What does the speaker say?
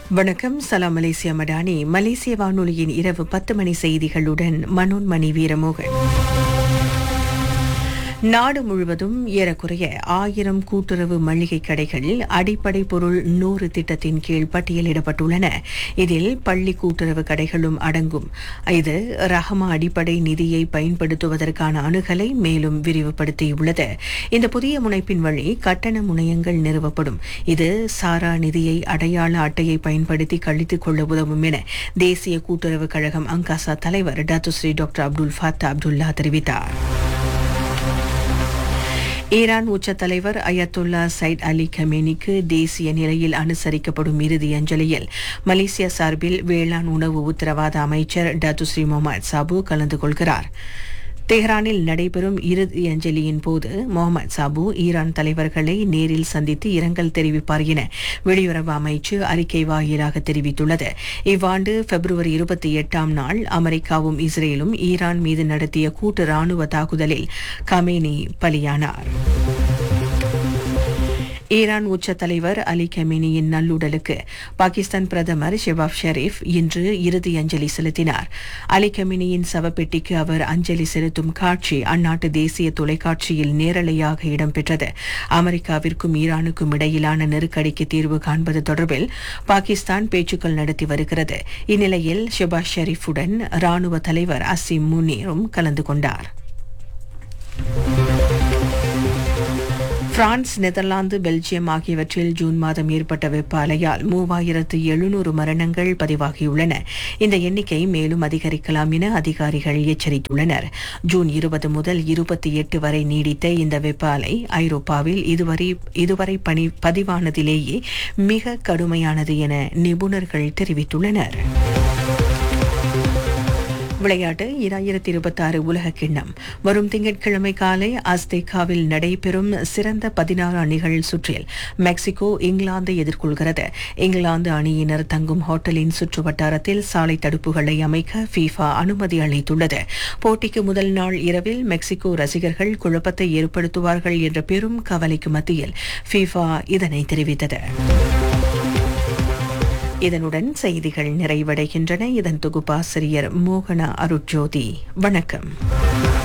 வணக்கம் சலாம் மலேசியா மடானி மலேசிய வானொலியின் இரவு பத்து மணி செய்திகளுடன் மனோன்மணி வீரமோகன் நாடு முழுவதும் ஏறக்குறைய ஆயிரம் கூட்டுறவு மளிகை கடைகள் அடிப்படை பொருள் நூறு திட்டத்தின் கீழ் பட்டியலிடப்பட்டுள்ளன இதில் பள்ளி கூட்டுறவு கடைகளும் அடங்கும் இது ரஹமா அடிப்படை நிதியை பயன்படுத்துவதற்கான அணுகலை மேலும் விரிவுபடுத்தியுள்ளது இந்த புதிய முனைப்பின் வழி கட்டண முனையங்கள் நிறுவப்படும் இது சாரா நிதியை அடையாள அட்டையை பயன்படுத்தி கழித்துக் கொள்ள உதவும் என தேசிய கூட்டுறவு கழகம் அங்காசா தலைவர் டாத்துஸ்ரீ டாக்டர் அப்துல் ஃபத்தா அப்துல்லா தெரிவித்தார் ஈரான் உச்ச தலைவர் அயத்துல்லா சைட் அலி கமேனிக்கு தேசிய நிலையில் அனுசரிக்கப்படும் இறுதி அஞ்சலியில் மலேசியா சார்பில் வேளாண் உணவு உத்தரவாத அமைச்சர் டத்துஸ்ரீ முகமது சாபு கலந்து கொள்கிறார் தெஹ்ரானில் நடைபெறும் இறுதி அஞ்சலியின் போது முகமது சாபு ஈரான் தலைவர்களை நேரில் சந்தித்து இரங்கல் தெரிவிப்பார் என வெளியுறவு அமைச்சு அறிக்கை வாயிலாக தெரிவித்துள்ளது இவ்வாண்டு பிப்ரவரி இருபத்தி எட்டாம் நாள் அமெரிக்காவும் இஸ்ரேலும் ஈரான் மீது நடத்திய கூட்டு ராணுவ தாக்குதலில் கமேனி பலியானார் ஈரான் உச்ச தலைவர் அலி கமேனியின் நல்லுடலுக்கு பாகிஸ்தான் பிரதமர் ஷெபாப் ஷெரீப் இன்று இறுதி அஞ்சலி செலுத்தினார் அலி கமேனியின் சவப்பெட்டிக்கு அவர் அஞ்சலி செலுத்தும் காட்சி அந்நாட்டு தேசிய தொலைக்காட்சியில் நேரலையாக இடம்பெற்றது அமெரிக்காவிற்கும் ஈரானுக்கும் இடையிலான நெருக்கடிக்கு தீர்வு காண்பது தொடர்பில் பாகிஸ்தான் பேச்சுக்கள் நடத்தி வருகிறது இந்நிலையில் ஷெபாஸ் ஷெரீஃபுடன் ராணுவ தலைவர் அசிம் முனீரும் கலந்து கொண்டார் பிரான்ஸ் நெதர்லாந்து பெல்ஜியம் ஆகியவற்றில் ஜூன் மாதம் ஏற்பட்ட வெப்ப அலையால் மூவாயிரத்து எழுநூறு மரணங்கள் பதிவாகியுள்ளன இந்த எண்ணிக்கை மேலும் அதிகரிக்கலாம் என அதிகாரிகள் எச்சரித்துள்ளனர் ஜூன் இருபது முதல் இருபத்தி எட்டு வரை நீடித்த இந்த வெப்ப அலை ஐரோப்பாவில் இதுவரை இதுவரை பணி பதிவானதிலேயே மிக கடுமையானது என நிபுணர்கள் தெரிவித்துள்ளனர் விளையாட்டு இராயிரத்தி இருபத்தி ஆறு உலக கிண்ணம் வரும் திங்கட்கிழமை காலை அஸ்தேகாவில் நடைபெறும் சிறந்த பதினாறு அணிகள் சுற்றில் மெக்சிகோ இங்கிலாந்தை எதிர்கொள்கிறது இங்கிலாந்து அணியினர் தங்கும் ஹோட்டலின் சுற்று வட்டாரத்தில் சாலை தடுப்புகளை அமைக்க ஃபீஃபா அனுமதி அளித்துள்ளது போட்டிக்கு முதல் நாள் இரவில் மெக்சிகோ ரசிகர்கள் குழப்பத்தை ஏற்படுத்துவார்கள் என்ற பெரும் கவலைக்கு மத்தியில் ஃபீஃபா இதனை தெரிவித்தது இதனுடன் செய்திகள் நிறைவடைகின்றன இதன் தொகுப்பாசிரியர் மோகனா அருட்ஜோதி வணக்கம்